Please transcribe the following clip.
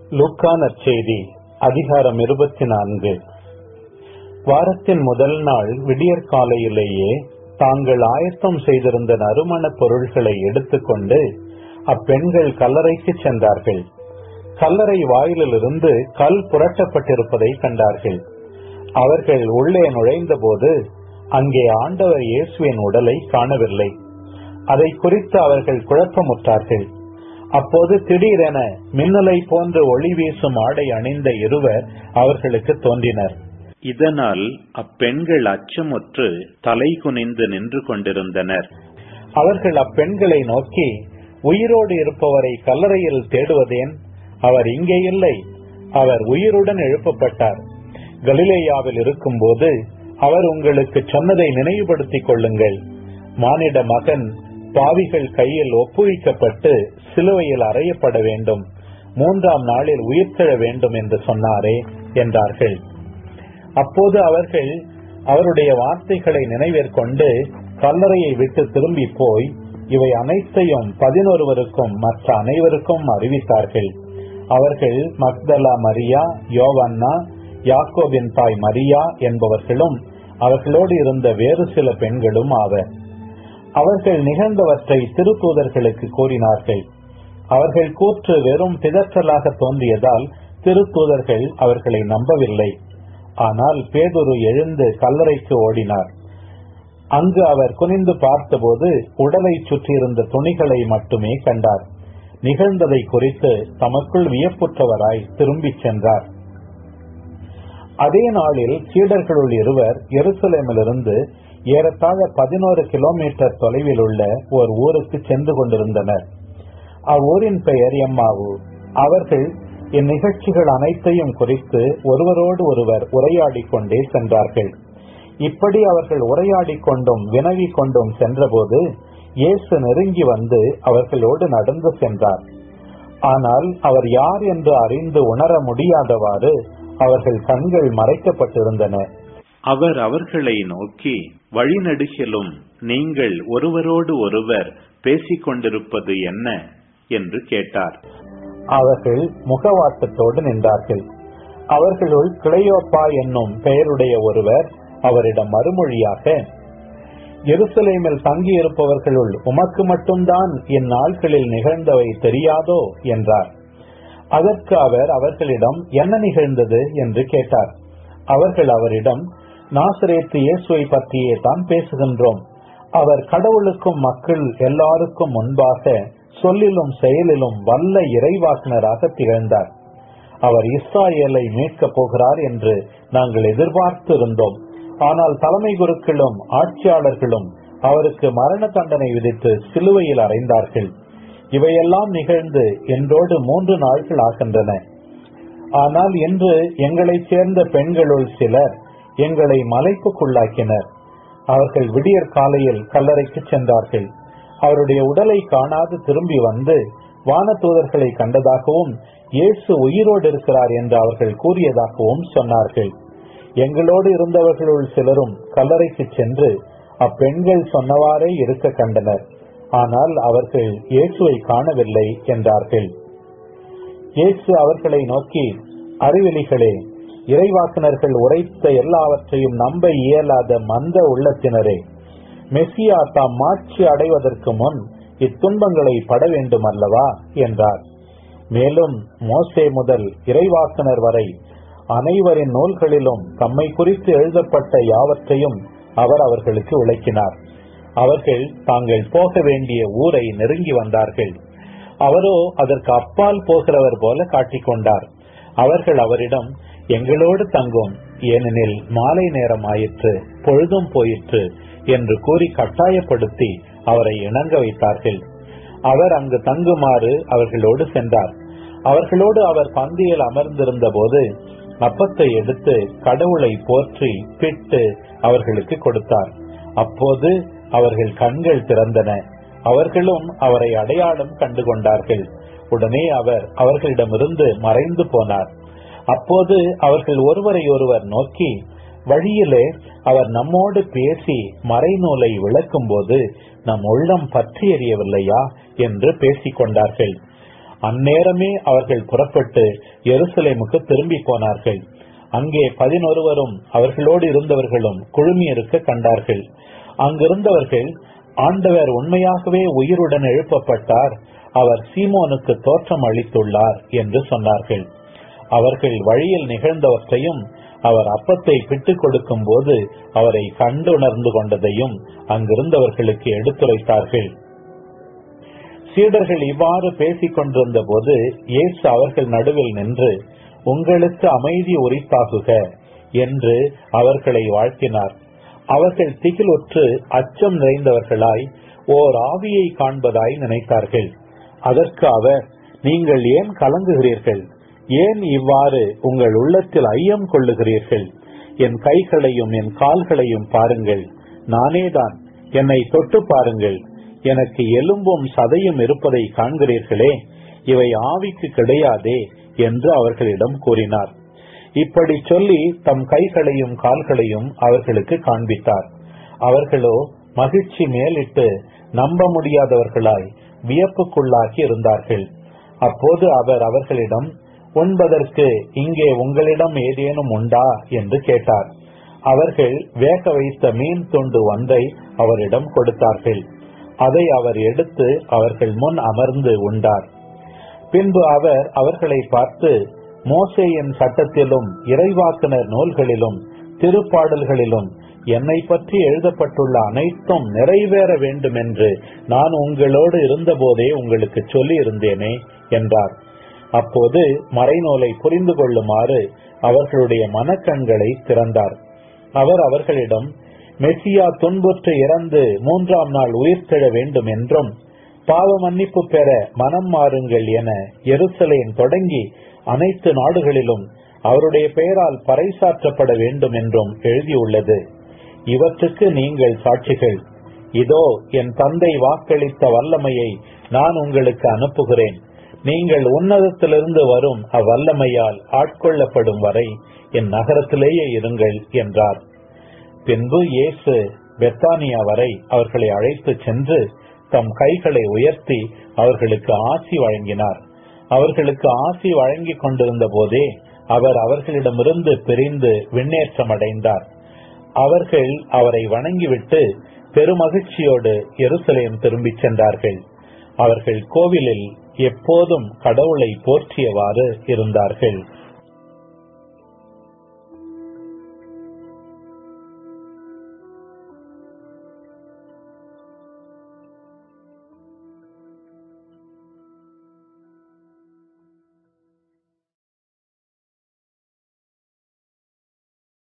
லூக்கா நற்செய்தி அதிகாரம் இருபத்தி நான்கு வாரத்தின் முதல் நாள் விடியற் காலையிலேயே தாங்கள் ஆயத்தம் செய்திருந்த நறுமணப் பொருள்களை எடுத்துக்கொண்டு அப்பெண்கள் கல்லறைக்கு சென்றார்கள் கல்லறை வாயிலிலிருந்து கல் புரட்டப்பட்டிருப்பதை கண்டார்கள் அவர்கள் உள்ளே நுழைந்தபோது அங்கே ஆண்டவர் இயேசுவின் உடலை காணவில்லை அதை குறித்து அவர்கள் குழப்பமுற்றார்கள் அப்போது திடீரென மின்னலை போன்ற ஒளி வீசும் ஆடை அணிந்த இருவர் அவர்களுக்கு தோன்றினர் இதனால் அப்பெண்கள் அச்சமுற்று தலை குனிந்து நின்று கொண்டிருந்தனர் அவர்கள் அப்பெண்களை நோக்கி உயிரோடு இருப்பவரை கல்லறையில் தேடுவதேன் அவர் இங்கே இல்லை அவர் உயிருடன் எழுப்பப்பட்டார் கலிலேயாவில் இருக்கும்போது அவர் உங்களுக்கு சொன்னதை நினைவுபடுத்திக் கொள்ளுங்கள் மானிட மகன் பாவிகள் கையில் ஒப்புவிக்கப்பட்டு சிலுவையில் அறையப்பட வேண்டும் மூன்றாம் நாளில் உயிர்த்தெழ வேண்டும் என்று சொன்னாரே என்றார்கள் அப்போது அவர்கள் அவருடைய வார்த்தைகளை நினைவேற்கொண்டு கல்லறையை விட்டு திரும்பி போய் இவை அனைத்தையும் பதினொருவருக்கும் மற்ற அனைவருக்கும் அறிவித்தார்கள் அவர்கள் மக்தலா மரியா யோவன்னா யாக்கோபின் தாய் மரியா என்பவர்களும் அவர்களோடு இருந்த வேறு சில பெண்களும் ஆவர் அவர்கள் நிகழ்ந்தவற்றை திருத்தூதர்களுக்கு கூறினார்கள் அவர்கள் கூற்று வெறும் பிதற்றலாக தோன்றியதால் திருத்தூதர்கள் அவர்களை நம்பவில்லை ஆனால் பேதுரு எழுந்து கல்லறைக்கு ஓடினார் அங்கு அவர் குனிந்து பார்த்தபோது உடலை சுற்றியிருந்த துணிகளை மட்டுமே கண்டார் நிகழ்ந்ததை குறித்து தமக்குள் வியப்புற்றவராய் திரும்பிச் சென்றார் அதே நாளில் சீடர்களுள் இருவர் எருசலேமிலிருந்து ஏறத்தாழ பதினோரு கிலோமீட்டர் தொலைவில் உள்ள ஒரு ஊருக்கு சென்று கொண்டிருந்தனர் அவ்வூரின் பெயர் எம்மாவு அவர்கள் இந்நிகழ்ச்சிகள் அனைத்தையும் குறித்து ஒருவரோடு ஒருவர் உரையாடிக் கொண்டே சென்றார்கள் இப்படி அவர்கள் உரையாடிக் கொண்டும் வினவிக் கொண்டும் சென்றபோது இயேசு நெருங்கி வந்து அவர்களோடு நடந்து சென்றார் ஆனால் அவர் யார் என்று அறிந்து உணர முடியாதவாறு அவர்கள் கண்கள் மறைக்கப்பட்டிருந்தன அவர் அவர்களை நோக்கி வழிநடுகிலும் நீங்கள் ஒருவரோடு ஒருவர் பேசிக் கொண்டிருப்பது என்ன என்று கேட்டார் அவர்கள் முகவாட்டத்தோடு நின்றார்கள் அவர்களுள் கிளையோப்பா என்னும் பெயருடைய ஒருவர் அவரிடம் மறுமொழியாக எருசலேமில் தங்கியிருப்பவர்களுள் உமக்கு மட்டும்தான் இந்நாட்களில் நிகழ்ந்தவை தெரியாதோ என்றார் அதற்கு அவர் அவர்களிடம் என்ன நிகழ்ந்தது என்று கேட்டார் அவர்கள் அவரிடம் நாசரேத்து இயேசுவை பற்றியே தான் பேசுகின்றோம் அவர் கடவுளுக்கும் மக்கள் எல்லாருக்கும் முன்பாக சொல்லிலும் செயலிலும் வல்ல இறைவாக்கினராக திகழ்ந்தார் அவர் இஸ்ராயேலை மீட்கப் போகிறார் என்று நாங்கள் எதிர்பார்த்து இருந்தோம் ஆனால் தலைமை குருக்களும் ஆட்சியாளர்களும் அவருக்கு மரண தண்டனை விதித்து சிலுவையில் அறைந்தார்கள் இவையெல்லாம் நிகழ்ந்து என்றோடு மூன்று நாட்கள் ஆகின்றன ஆனால் இன்று எங்களைச் சேர்ந்த பெண்களுள் சிலர் எங்களை மலைப்புக்குள்ளாக்கினர் அவர்கள் விடியற் காலையில் கல்லறைக்கு சென்றார்கள் அவருடைய உடலை காணாது திரும்பி வந்து வானதூதர்களை கண்டதாகவும் இயேசு உயிரோடு இருக்கிறார் என்று அவர்கள் கூறியதாகவும் சொன்னார்கள் எங்களோடு இருந்தவர்களுள் சிலரும் கல்லறைக்கு சென்று அப்பெண்கள் சொன்னவாறே இருக்க கண்டனர் ஆனால் அவர்கள் இயேசுவை காணவில்லை என்றார்கள் இயேசு அவர்களை நோக்கி அறிவிலிகளே இறைவாக்கினர்கள் உரைத்த எல்லாவற்றையும் நம்ப இயலாத மந்த உள்ளத்தினரே மெஸ்ஸியா தாம் மாட்சி அடைவதற்கு முன் இத்துன்பங்களை பட வேண்டும் அல்லவா என்றார் மேலும் மோசே முதல் இறைவாக்கினர் வரை அனைவரின் நூல்களிலும் தம்மை குறித்து எழுதப்பட்ட யாவற்றையும் அவர் அவர்களுக்கு விளக்கினார் அவர்கள் தாங்கள் போக வேண்டிய ஊரை நெருங்கி வந்தார்கள் அவரோ அதற்கு அப்பால் போகிறவர் போல காட்டிக்கொண்டார் அவர்கள் அவரிடம் எங்களோடு தங்கும் ஏனெனில் மாலை நேரம் ஆயிற்று பொழுதும் போயிற்று என்று கூறி கட்டாயப்படுத்தி அவரை இணங்க வைத்தார்கள் அவர் அங்கு தங்குமாறு அவர்களோடு சென்றார் அவர்களோடு அவர் பந்தியில் அமர்ந்திருந்த போது அப்பத்தை எடுத்து கடவுளை போற்றி பிட்டு அவர்களுக்கு கொடுத்தார் அப்போது அவர்கள் கண்கள் திறந்தன அவர்களும் அவரை அடையாளம் கண்டு கொண்டார்கள் உடனே அவர் அவர்களிடமிருந்து மறைந்து போனார் அப்போது அவர்கள் ஒருவரை ஒருவர் நோக்கி வழியிலே அவர் நம்மோடு பேசி மறைநூலை விளக்கும் போது நம் உள்ளம் பற்றி எறியவில்லையா என்று பேசிக் கொண்டார்கள் அந்நேரமே அவர்கள் புறப்பட்டு எருசலேமுக்கு திரும்பி போனார்கள் அங்கே பதினொருவரும் அவர்களோடு இருந்தவர்களும் குழுமி இருக்க கண்டார்கள் அங்கிருந்தவர்கள் ஆண்டவர் உண்மையாகவே உயிருடன் எழுப்பப்பட்டார் அவர் சீமோனுக்கு தோற்றம் அளித்துள்ளார் என்று சொன்னார்கள் அவர்கள் வழியில் நிகழ்ந்தவற்றையும் அவர் அப்பத்தை பிட்டுக் கொடுக்கும் போது அவரை கண்டுணர்ந்து கொண்டதையும் அங்கிருந்தவர்களுக்கு எடுத்துரைத்தார்கள் சீடர்கள் இவ்வாறு பேசிக் கொண்டிருந்த போது இயேசு அவர்கள் நடுவில் நின்று உங்களுக்கு அமைதி உரித்தாகுக என்று அவர்களை வாழ்த்தினார் அவர்கள் திகிலுற்று அச்சம் நிறைந்தவர்களாய் ஓர் ஆவியை காண்பதாய் நினைத்தார்கள் அதற்கு அவர் நீங்கள் ஏன் கலங்குகிறீர்கள் ஏன் இவ்வாறு உங்கள் உள்ளத்தில் ஐயம் கொள்ளுகிறீர்கள் என் கைகளையும் என் கால்களையும் பாருங்கள் நானேதான் என்னை தொட்டு பாருங்கள் எனக்கு எலும்பும் சதையும் இருப்பதை காண்கிறீர்களே இவை ஆவிக்கு கிடையாதே என்று அவர்களிடம் கூறினார் இப்படி சொல்லி தம் கைகளையும் கால்களையும் அவர்களுக்கு காண்பித்தார் அவர்களோ மகிழ்ச்சி மேலிட்டு நம்ப முடியாதவர்களாய் வியப்புக்குள்ளாகி இருந்தார்கள் அப்போது அவர் அவர்களிடம் உண்பதற்கு இங்கே உங்களிடம் ஏதேனும் உண்டா என்று கேட்டார் அவர்கள் வேக வைத்த மீன் துண்டு ஒன்றை அவரிடம் கொடுத்தார்கள் அதை அவர் எடுத்து அவர்கள் முன் அமர்ந்து உண்டார் பின்பு அவர் அவர்களை பார்த்து மோசேயின் சட்டத்திலும் இறைவாக்குனர் நூல்களிலும் திருப்பாடல்களிலும் என்னை பற்றி எழுதப்பட்டுள்ள அனைத்தும் நிறைவேற வேண்டும் என்று நான் உங்களோடு இருந்தபோதே உங்களுக்கு சொல்லி இருந்தேனே என்றார் அப்போது மறைநூலை புரிந்து கொள்ளுமாறு அவர்களுடைய மனக்கண்களை திறந்தார் அவர் அவர்களிடம் மெஸ்ஸியா துன்புற்று இறந்து மூன்றாம் நாள் உயிர்த்தெழ வேண்டும் என்றும் பாவ மன்னிப்பு பெற மனம் மாறுங்கள் என எருசலேம் தொடங்கி அனைத்து நாடுகளிலும் அவருடைய பெயரால் பறைசாற்றப்பட வேண்டும் என்றும் எழுதியுள்ளது இவற்றுக்கு நீங்கள் சாட்சிகள் இதோ என் தந்தை வாக்களித்த வல்லமையை நான் உங்களுக்கு அனுப்புகிறேன் நீங்கள் உன்னதத்திலிருந்து வரும் அவ்வல்லமையால் ஆட்கொள்ளப்படும் வரை என் நகரத்திலேயே இருங்கள் என்றார் பின்பு இயேசு பெத்தானியா வரை அவர்களை அழைத்து சென்று தம் கைகளை உயர்த்தி அவர்களுக்கு ஆசி வழங்கினார் அவர்களுக்கு ஆசி வழங்கிக் கொண்டிருந்த போதே அவர் அவர்களிடமிருந்து பிரிந்து விண்ணேற்றம் அடைந்தார் அவர்கள் அவரை வணங்கிவிட்டு பெருமகிழ்ச்சியோடு எருசலேம் திரும்பிச் சென்றார்கள் அவர்கள் கோவிலில் எப்போதும் கடவுளை போற்றியவாறு இருந்தார்கள்